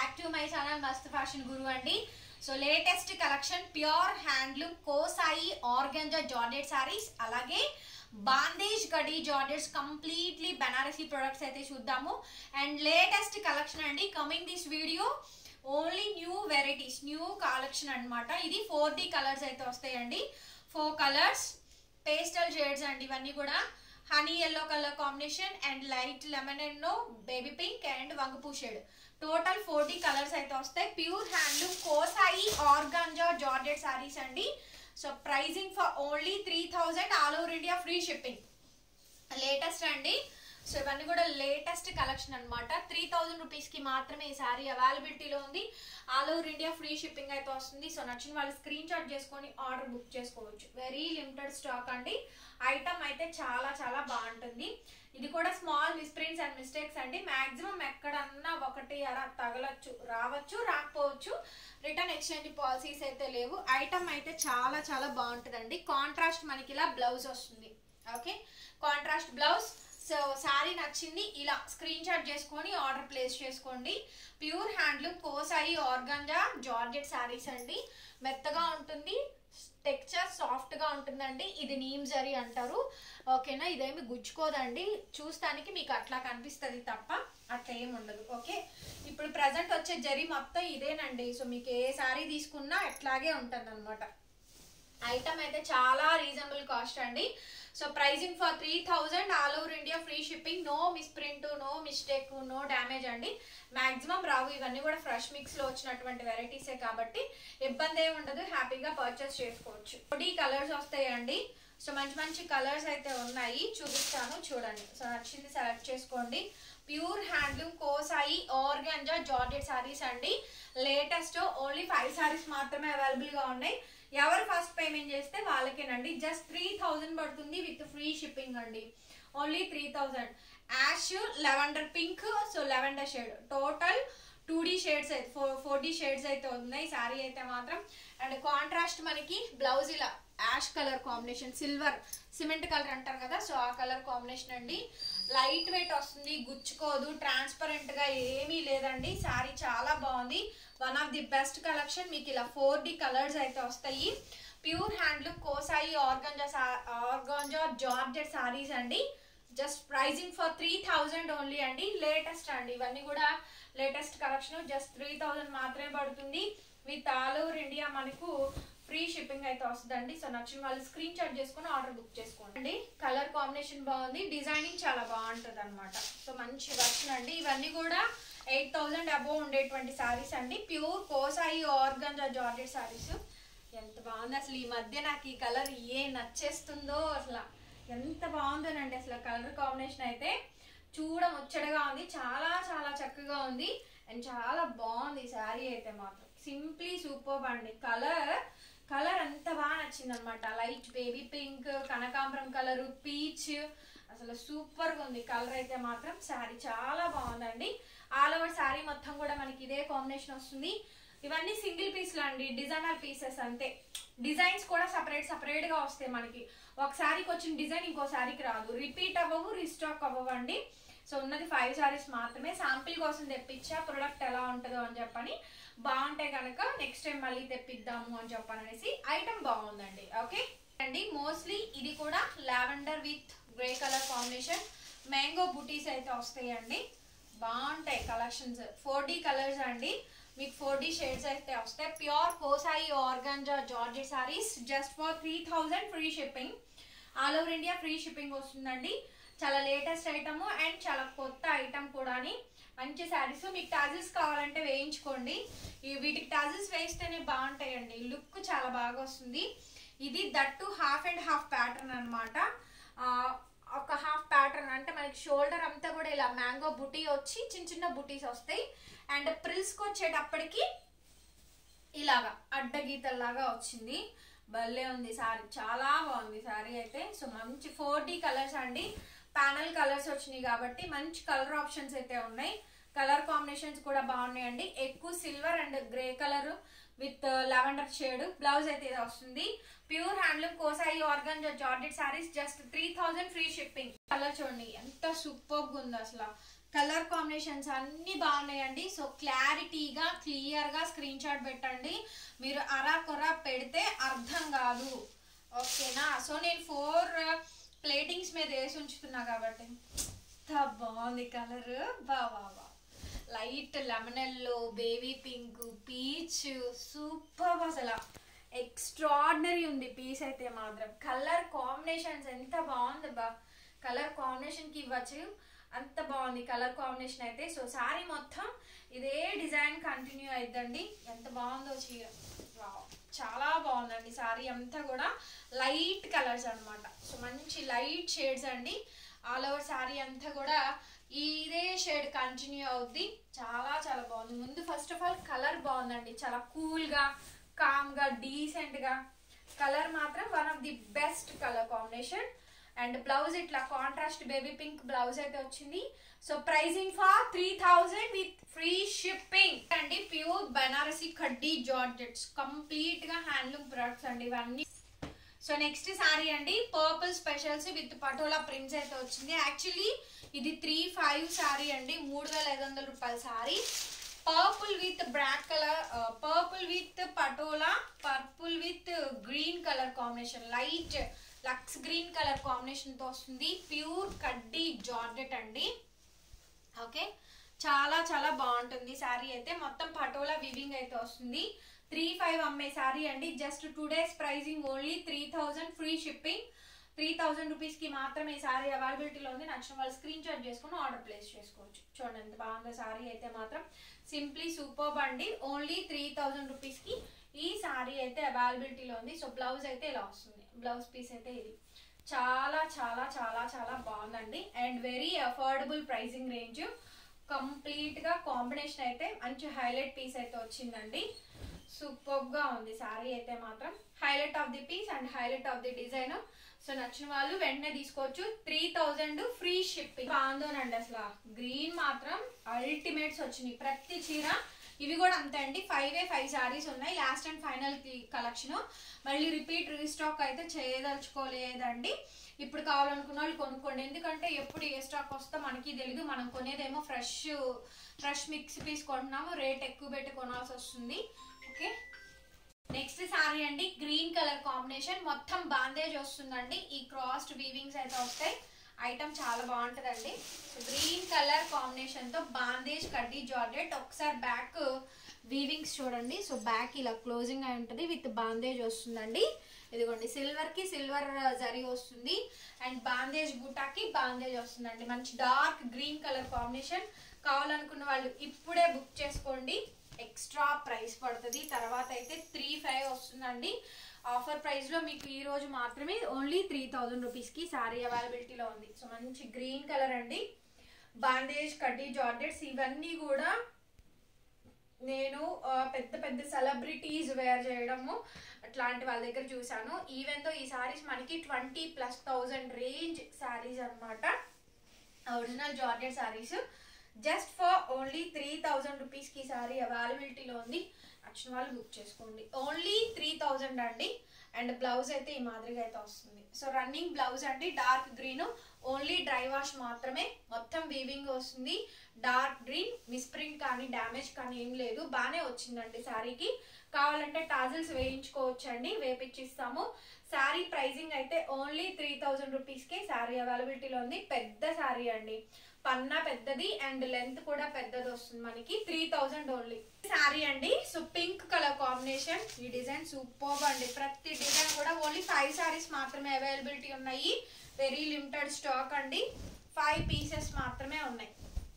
Back to my channel Mast Fashion Guru అండి so latest collection pure handloom కోసాయి organza georgette saris అలాగే బాందేజ్ గడి జార్డెట్స్ కంప్లీట్లీ బెనారసీ ప్రొడక్ట్స్ అయితే చూద్దాము అండ్ లేటెస్ట్ కలెక్షన్ అండి coming this video only new varieties new collection అన్నమాట ఇది ఫోర్ డి కలర్స్ అయితే వస్తాయండి ఫోర్ కలర్స్ పేస్టల్ షేడ్స్ అండి ఇవన్నీ కూడా honey yellow colour combination and light lemon and baby pink and వంగపూ షేడ్ టోటల్ ఫోర్టీ కలర్స్ అయితే వస్తాయి ప్యూర్ హ్యాండ్లూమ్ కోసాయి ఆర్గాంజా జార్జెట్ సారీస్ అండి so pricing for only three thousand all over India free shipping latest అండి so ఇవన్నీ కూడా latest collection అనమాట three thousand రూపీస్కి మాత్రమే ఈ సారీ అవైలబిలిటీలో ఉంది all over India free shipping అయితే వస్తుంది సో నచ్చిన వాళ్ళు స్క్రీన్ షాట్ చేసుకొని ఆర్డర్ బుక్ చేసుకోవచ్చు వెరీ లిమిటెడ్ స్టాక్ అండి ఐటమ్ అయితే చాలా చాలా బాగుంటుంది ఇది కూడా స్మాల్ మిస్ప్రింట్స్ అండ్ మిస్టేక్స్ అండి మాక్సిమం ఎక్కడన్నా ఒకటి అలా తగలచ్చు రావచ్చు రాకపోవచ్చు రిటర్న్ ఎక్స్చేంజ్ పాలసీస్ అయితే లేవు ఐటమ్ అయితే చాలా చాలా బాగుంటుందండి కాంట్రాస్ట్ మనకి ఇలా బ్లౌజ్ వస్తుంది okay contrast blouse so sari నచ్చింది ఇలా స్క్రీన్ షాట్ చేసుకొని ఆర్డర్ ప్లేస్ చేసుకోండి ప్యూర్ హ్యాండ్లూమ్ కోసాయి ఆర్గంజా జార్జెట్ శారీస్ అండి మెత్తగా ఉంటుంది టెక్చర్ సాఫ్ట్ గా ఉంటుందండి ఇది నీమ్ జరీ అంటారు ఓకేనా ఇదేమి గుచ్చుకోదండి చూస్తానికి మీకు అట్లా కనిపిస్తుంది తప్ప అట్లా ఏమి ఉండదు ఓకే ఇప్పుడు ప్రజెంట్ వచ్చే జరీ మొత్తం ఇదేనండి సో మీకు ఏ సారీ తీసుకున్నా ఎట్లాగే ఉంటుంది అనమాట ఐటమ్ అయితే చాలా రీజనబుల్ కాస్ట్ అండి so pricing for three thousand all over India free shipping no misprint no mistake no damage అండి మాక్సిమం రావు ఇవన్నీ కూడా ఫ్రెష్ మిక్స్ లో వచ్చినటువంటి వెరైటీసే కాబట్టి ఇబ్బంది ఏమి ఉండదు హ్యాపీగా పర్చేస్ చేసుకోవచ్చు పొడి కలర్స్ వస్తాయండి సో మంచి మంచి కలర్స్ అయితే ఉన్నాయి చూపిస్తాను చూడండి సో నచ్చింది సెలెక్ట్ చేసుకోండి ప్యూర్ హ్యాండ్లూమ్ కోసాయి ఆర్గంజా జార్జెట్ సారీస్ అండి లేటెస్ట్ ఓన్లీ ఫైవ్ సారీస్ మాత్రమే అవైలబుల్ గా ఉన్నాయి ఎవరు ఫస్ట్ పేమెంట్ చేస్తే వాళ్ళకేనండి జస్ట్ త్రీ థౌజండ్ పడుతుంది విత్ ఫ్రీ షిప్పింగ్ అండి only three thousand ash lavender pink so lavender shade total two D shades అయితే ఫోర్ ఫోర్ డీ షేడ్స్ అయితే ఉన్నాయి శారీ అయితే మాత్రం అండ్ కాంట్రాస్ట్ మనకి బ్లౌజ్ ఇలా ash colour combination silver cement colour అంటారు కదా సో ఆ కలర్ కాంబినేషన్ అండి లైట్ వెయిట్ వస్తుంది గుచ్చుకోదు ట్రాన్స్పరెంట్ గా ఏమీ లేదండి శారీ చాలా బాగుంది one of the best collection మీకు ఇలా ఫోర్ డి కలర్స్ అయితే వస్తాయి ప్యూర్ హ్యాండ్లూమ్ కోసాయి ఆర్గంజా ఆర్గంజా జార్జెట్ సారీస్ అండి just pricing for three thousand only అండి లేటెస్ట్ అండి ఇవన్నీ కూడా latest collection just three thousand మాత్రమే పడుతుంది విత్ ఆల్ ఓవర్ ఇండియా మనకు ఫ్రీ షిప్పింగ్ అయితే వస్తుందండి సో నచ్చిన వాళ్ళు స్క్రీన్ షాట్ చేసుకుని ఆర్డర్ బుక్ చేసుకోండి అండి కలర్ కాంబినేషన్ బాగుంది డిజైనింగ్ చాలా బాగుంటుంది అనమాట సో మంచి వర్షన్ అండి ఇవన్నీ కూడా ఎయిట్ థౌజండ్ అబోవ్ ఉండేటువంటి సారీస్ అండి ప్యూర్ కోసాయి ఆర్గంజా జార్జెట్ సారీస్ ఎంత బాగుంది అసలు ఈ మధ్య నాకు ఈ కలర్ ఏ నచ్చేస్తుందో అసలు ఎంత బాగుందోనండి అసలు కలర్ కాంబినేషన్ అయితే చూడ ముచ్చటగా ఉంది చాలా చాలా చక్కగా ఉంది అండ్ చాలా బాగుంది శారీ అయితే మాత్రం సింప్లీ సూపర్ అండి కలర్ కలర్ అంత బాగా నచ్చింది అనమాట లైట్ బేబీ పింక్ కనకాంబరం కలర్ పీచ్ అసలు సూపర్ గా ఉంది కలర్ అయితే మాత్రం శారీ చాలా బాగుందండి ఆల్ ఓవర్ శారీ మొత్తం కూడా మనకి ఇదే కాంబినేషన్ వస్తుంది ఇవన్నీ సింగిల్ పీస్లు అండి డిజైనర్ పీసెస్ అంతే డిజైన్స్ కూడా సపరేట్ సపరేట్ గా వస్తాయి మనకి ఒక శారీకి వచ్చిన డిజైన్ ఇంకో శారీకి రాదు రిపీట్ అవ్వవు రీస్టాక్ అవ్వవండి సో ఉన్నది ఫైవ్ శారీస్ మాత్రమే శాంపిల్ కోసం తెప్పించా ప్రొడక్ట్ ఎలా ఉంటుందో అని చెప్పని బాగుంటే కనుక నెక్స్ట్ టైం మళ్ళీ తెప్పిద్దాము అని చెప్పనేసి ఐటమ్ బాగుందండి ఓకే అండి మోస్ట్లీ ఇది కూడా lavender with grey colour combination mango butis అయితే వస్తాయండి బాగుంటాయి కలెక్షన్స్ ఫోర్ డి కలర్స్ అండి మీకు ఫోర్ డి షేడ్స్ అయితే వస్తాయి ప్యూర్ కోసాయి organza georgette saris just for three thousand free shipping all over India free shipping వస్తుందండి చాలా లేటెస్ట్ ఐటమ్ అండ్ చాలా కొత్త ఐటమ్ కూడా మంచి శారీస్ మీకు టాజిల్స్ కావాలంటే వేయించుకోండి ఈ వీటికి టాజిల్స్ వేస్తేనే బాగుంటాయండి లుక్ చాలా బాగా వస్తుంది ఇది that half and half pattern అనమాట ఒక హాఫ్ ప్యాటర్న్ అంటే మనకి షోల్డర్ అంతా కూడా ఇలా మ్యాంగో బుటీ వచ్చి చిన్న చిన్న బుటీస్ వస్తాయి అండ్ ప్రిల్స్కి వచ్చేటప్పటికి ఇలాగా అడ్డగీతల్లాగా వచ్చింది భలే ఉంది సారీ చాలా బాగుంది సారీ అయితే సో మంచి ఫోర్ డి కలర్స్ అండి ప్యానల్ కలర్స్ వచ్చినాయి కాబట్టి మంచి కలర్ ఆప్షన్స్ అయితే ఉన్నాయి కలర్ కాంబినేషన్స్ కూడా బాగున్నాయండి ఎక్కువ silver and grey colour with lavender shade blouse అయితే ఇది వస్తుంది ప్యూర్ హ్యాండ్లూమ్ కోసాయి organza georgette saris just three thousand free shipping colour చూడండి ఎంత సూపర్ ఉందో అసలు కలర్ కాంబినేషన్స్ అన్ని బాగున్నాయండి సో క్లారిటీగా క్లియర్గా స్క్రీన్ షాట్ పెట్టండి మీరు అరా కొర పెడితే అర్థం కాదు ఓకేనా సో నేను ఫోర్ ప్లేటింగ్స్ మీద వేసి ఉంచుతున్నా కాబట్టి ఎంత బాగుంది కలర్ బా బా బా light lemon yellow baby pink peach super అసలు ఎక్స్ట్రాడినరీ ఉంది పీస్ అయితే మాత్రం కలర్ కాంబినేషన్స్ ఎంత బాగుంది బా కలర్ కాంబినేషన్కి ఇవ్వచ్చు అంత బాగుంది కలర్ కాంబినేషన్ అయితే సో సారీ మొత్తం ఇదే డిజైన్ కంటిన్యూ అయిద్దండి ఎంత బాగుందో చీర వావ్. చాలా బాగుందండి సారీ అంతా కూడా లైట్ కలర్స్ అన్నమాట సో మంచి లైట్ షేడ్స్ అండి ఆల్ ఓవర్ సారీ అంతా కూడా ఇదే షేడ్ కంటిన్యూ అవుద్ది చాలా చాలా బాగుంది ముందు ఫస్ట్ ఆఫ్ ఆల్ కలర్ బాగుందండి చాలా కూల్గా కామ్గా డీసెంట్గా కలర్ మాత్రం one of the best colour combination and blouse ఇట్లా కాంట్రాస్ట్ బేబీ పింక్ బ్లౌజ్ అయితే వచ్చింది so pricing for three thousand with free shipping అండి ప్యూర్ బనారసి కడ్డీ జార్జెట్స్ కంప్లీట్ గా హ్యాండ్లూమ్ ప్రొడక్ట్స్ అండి ఇవన్నీ సో నెక్స్ట్ సారీ అండి purple specials with patola prints అయితే వచ్చింది యాక్చువల్లీ ఇది త్రీ ఫైవ్ సారీ అండి మూడు వేల ఐదు వందల రూపాయల sari purple with black colour purple with patola purple with green colour combination light లక్స్ గ్రీన్ కలర్ కాంబినేషన్ తో వస్తుంది ప్యూర్ కడ్డీ జార్జెట్ అండి ఓకే చాలా చాలా బాగుంటుంది శారీ అయితే మొత్తం పటోలా వివింగ్ అయితే వస్తుంది త్రీ ఫైవ్ అమ్మే శారీ అండి just two days pricing only three thousand free shipping three thousand రూపీస్కి మాత్రమే శారీ అవైలబిలిటీలో ఉంది నచ్చిన వాళ్ళు స్క్రీన్ షాట్ చేసుకుని ఆర్డర్ ప్లేస్ చేసుకోవచ్చు చూడండి ఎంత బాగుందో శారీ అయితే మాత్రం సింప్లీ సూపర్ అండి ఓన్లీ త్రీ థౌజండ్ రూపీస్కి ఈ శారీ అయితే అవైలబిలిటీలో ఉంది సో బ్లౌజ్ అయితే ఇలా వస్తుంది బ్లౌజ్ పీస్ అయితే ఇది చాలా చాలా చాలా చాలా బాగుందండి and very affordable pricing range complete గా కాంబినేషన్ అయితే మంచి హైలైట్ పీస్ అయితే వచ్చిందండి సూపర్ గా ఉంది సారీ అయితే మాత్రం highlight of the piece and highlight of the design so నచ్చిన వాళ్ళు వెంటనే తీసుకోవచ్చు త్రీ థౌజండ్ ఫ్రీ షిప్పింగ్ బాగుందోనండి అసలు గ్రీన్ మాత్రం అల్టిమేట్స్ వచ్చినాయి ప్రతి చీర ఇవి కూడా అంతే అండి ఫైవ్ ఏ ఫైవ్ సారీస్ ఉన్నాయి లాస్ట్ అండ్ ఫైనల్ కలెక్షన్ మళ్ళీ రిపీట్ రీస్టాక్ అయితే చేయదలుచుకోలేదండి ఇప్పుడు కావాలనుకున్న వాళ్ళు కొనుక్కోండి ఎందుకంటే ఎప్పుడు ఏ స్టాక్ వస్తో మనకి తెలీదు మనం కొనేదేమో ఫ్రెష్ ఫ్రెష్ మిక్స్ పీస్ కొంటున్నాము రేట్ ఎక్కువ పెట్టి కొనాల్సి వస్తుంది ఓకే నెక్స్ట్ సారీ అండి గ్రీన్ కలర్ కాంబినేషన్ మొత్తం బాందేజ్ వస్తుందండి ఈ క్రాస్డ్ వీవింగ్స్ అయితే వస్తాయి ఐటమ్ చాలా బాగుంటుందండి సో గ్రీన్ కలర్ కాంబినేషన్ తో బాందేజ్ కడ్డీ జార్జెట్ ఒకసారి బ్యాక్ వీవింగ్స్ చూడండి సో బ్యాక్ ఇలా క్లోజింగ్ అయి ఉంటుంది విత్ బాందేజ్ వస్తుందండి ఇదిగోండి సిల్వర్ కి సిల్వర్ జరీ వస్తుంది అండ్ బాందేజ్ బూటాకి బాందేజ్ వస్తుందండి మంచి డార్క్ గ్రీన్ కలర్ కాంబినేషన్ కావాలనుకున్న వాళ్ళు ఇప్పుడే బుక్ చేసుకోండి ఎక్స్ట్రా ప్రైస్ పడుతుంది తర్వాత అయితే త్రీ ఫైవ్ వస్తుందండి ఆఫర్ ప్రైస్ లో మీకు ఈ రోజు మాత్రమే ఓన్లీ త్రీ థౌజండ్ రూపీస్ కి సారీ అవైలబిలిటీలో ఉంది సో మంచి గ్రీన్ కలర్ అండి బాందేజ్ కడ్డీ జార్జెట్స్ ఇవన్నీ కూడా నేను ఆ, పెద్ద పెద్ద సెలబ్రిటీస్ వేర్ చేయడము అట్లాంటి వాళ్ళ దగ్గర చూసాను ఈవెన్ తో ఈ సారీస్ మనకి twenty plus thousand range saris అన్నమాట original georgette saris just for only three thousand రూపీస్కి ఈ సారీ అవైలబిలిటీలో ఉంది నచ్చిన వాళ్ళు బుక్ చేసుకోండి ఓన్లీ త్రీ థౌజండ్ అండి అండ్ బ్లౌజ్ అయితే ఈ మాదిరిగా అయితే వస్తుంది సో రన్నింగ్ బ్లౌజ్ అండి dark green only dry wash మాత్రమే మొత్తం వీవింగ్ వస్తుంది డార్క్ గ్రీన్ మిస్ప్రింట్ కానీ డ్యామేజ్ కానీ ఏం లేదు బాగానే వచ్చిందండి శారీకి కావాలంటే టాజిల్స్ వేయించుకోవచ్చు అండి వేపించిస్తాము శారీ ప్రైజింగ్ అయితే ఓన్లీ త్రీ థౌజండ్ రూపీస్కి శారీ అవైలబిలిటీలో ఉంది పెద్ద శారీ అండి పన్నా పెద్దది అండ్ లెంత్ కూడా పెద్దది వస్తుంది మనకి త్రీ థౌజండ్ ఓన్లీ శారీ అండి సో పింక్ కలర్ కాంబినేషన్ ఈ డిజైన్ సూపర్ అండి ప్రతి డిజైన్ కూడా ఓన్లీ ఫైవ్ సారీస్ మాత్రమే అవైలబిలిటీ ఉన్నాయి వెరీ లిమిటెడ్ స్టాక్ అండి ఫైవ్ పీసెస్ మాత్రమే ఉన్నాయి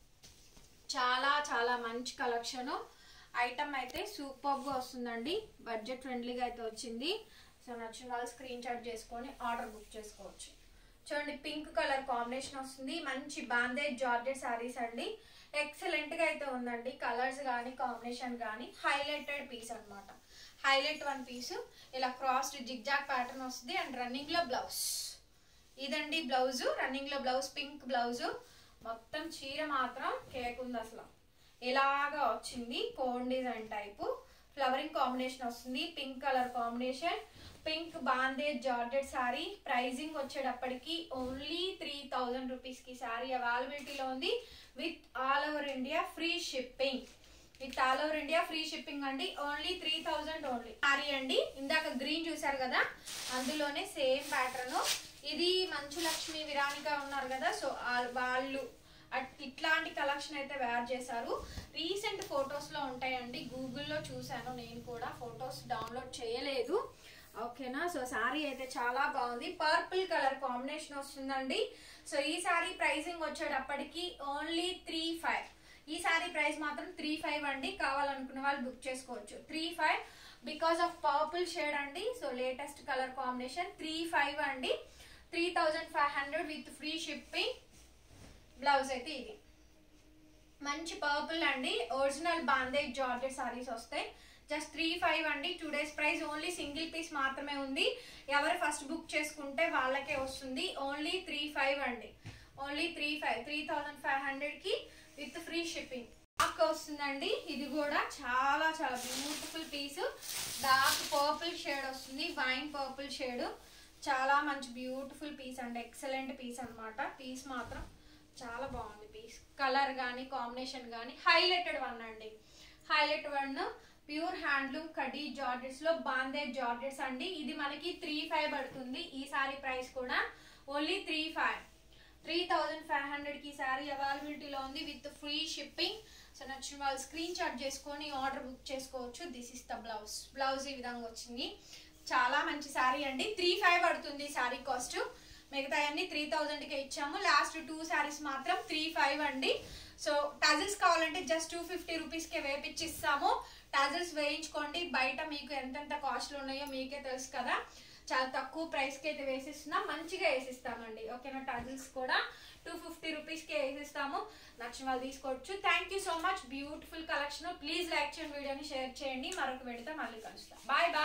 చాలా చాలా మంచి కలెక్షన్ ఐటమ్ అయితే సూపర్గా వస్తుందండి బడ్జెట్ ఫ్రెండ్లీగా అయితే వచ్చింది సో నచ్చిన వాళ్ళు స్క్రీన్ షాట్ చేసుకొని ఆర్డర్ బుక్ చేసుకోవచ్చు చూడండి పింక్ కలర్ కాంబినేషన్ వస్తుంది మంచి బాందేజ్ జార్జెట్ శారీస్ అండి ఎక్సలెంట్ గా అయితే ఉందండి కలర్స్ కానీ కాంబినేషన్ కానీ హైలైటెడ్ పీస్ అన్నమాట హైలైట్ వన్ పీస్ ఇలా క్రాస్డ్ జిగ్జాగ్ ప్యాటర్న్ వస్తుంది అండ్ రన్నింగ్ లో బ్లౌజ్ ఇదండి బ్లౌజ్ రన్నింగ్ లో బ్లౌజ్ పింక్ బ్లౌజ్ మొత్తం చీర మాత్రం కేక్ ఉంది అసలు ఇలాగా వచ్చింది cone design type flowering combination వస్తుంది pink colour combination pink bandhej georgette sari pricing వచ్చేటప్పటికి ఓన్లీ త్రీ థౌజండ్ రూపీస్కి శారీ అవైలబిలిటీలో ఉంది with all over India free shipping with all over India free shipping అండి only three thousand only sari అండి ఇందాక గ్రీన్ చూసారు కదా అందులోనే సేమ్ ప్యాటర్న్ ఇది మంచు లక్ష్మి విరానిక ఉన్నారు కదా సో వాళ్ళు అట్- ఇట్లాంటి కలెక్షన్ అయితే వేర్ చేశారు రీసెంట్ ఫొటోస్లో ఉంటాయండి గూగుల్లో చూశాను నేను కూడా ఫొటోస్ డౌన్లోడ్ చేయలేదు ఓకేనా సో శారీ అయితే చాలా బాగుంది పర్పుల్ కలర్ కాంబినేషన్ వస్తుందండి సో ఈ శారీ ప్రైసింగ్ వచ్చేటప్పటికి ఓన్లీ త్రీ ఫైవ్ ఈ శారీ ప్రైస్ మాత్రం త్రీ ఫైవ్ అండి కావాలనుకున్న వాళ్ళు బుక్ చేసుకోవచ్చు three five because of purple shade అండి so latest colour combination three five అండి three thousand five hundred with free shipping blouse అయితే ఇది మంచి పర్పుల్ అండి ఒరిజినల్ బాందేజ్ జార్జెట్ సారీస్ వస్తాయి జస్ట్ త్రీ ఫైవ్ అండి two days price only single piece మాత్రమే ఉంది ఎవరు ఫస్ట్ బుక్ చేసుకుంటే వాళ్ళకే వస్తుంది ఓన్లీ త్రీ ఫైవ్ అండి only three five three thousand five హండ్రెడ్కి విత్ ఫ్రీ షిప్పింగ్ డార్క్ వస్తుందండి ఇది కూడా చాలా చాలా beautiful piece dark purple shade వస్తుంది వైన్ పర్పుల్ షేడ్ చాలా మంచి బ్యూటిఫుల్ పీస్ అండి ఎక్సలెంట్ పీస్ అన్నమాట పీస్ మాత్రం చాలా బాగుంది పీస్ కలర్ కానీ కాంబినేషన్ కానీ హైలైటెడ్ వన్ అండి హైలైట్ వన్ ప్యూర్ హ్యాండ్లూమ్ కడీ జార్జెట్స్ లో బాందే జార్జెట్స్ అండి ఇది మనకి త్రీ ఫైవ్ పడుతుంది ఈ సారీ ప్రైస్ కూడా only three five three thousand five హండ్రెడ్కి ఈ సారీ అవైలబిలిటీలో ఉంది విత్ ఫ్రీ షిప్పింగ్ సో నచ్చిన వాళ్ళు స్క్రీన్ షాట్ చేసుకొని ఆర్డర్ బుక్ చేసుకోవచ్చు this is the blouse blouse ఈ విధంగా వచ్చింది చాలా మంచి శారీ అండి త్రీ ఫైవ్ పడుతుంది శారీ కాస్ట్ మిగతా అన్ని త్రీ థౌజండ్కే ఇచ్చాము లాస్ట్ టూ శారీస్ మాత్రం త్రీ ఫైవ్ అండి సో టజిల్స్ కావాలంటే జస్ట్ టూ ఫిఫ్టీ రూపీస్కే వేపించి ఇస్తాము టజిల్స్ వేయించుకోండి బయట మీకు ఎంతెంత కాస్ట్లు ఉన్నాయో మీకే తెలుసు కదా చాలా తక్కువ ప్రైస్కి అయితే వేసిస్తున్నాం మంచిగా వేసిస్తామండి ఓకేనా టజిల్స్ కూడా టూ ఫిఫ్టీ రూపీస్కి వేసిస్తాము నచ్చిన వాళ్ళు తీసుకోవచ్చు thank you so much beautiful collection please like చేయండి వీడియోని షేర్ చేయండి మరొక వీడియోతో మళ్ళీ కలుస్తాం బాయ్ బాయ్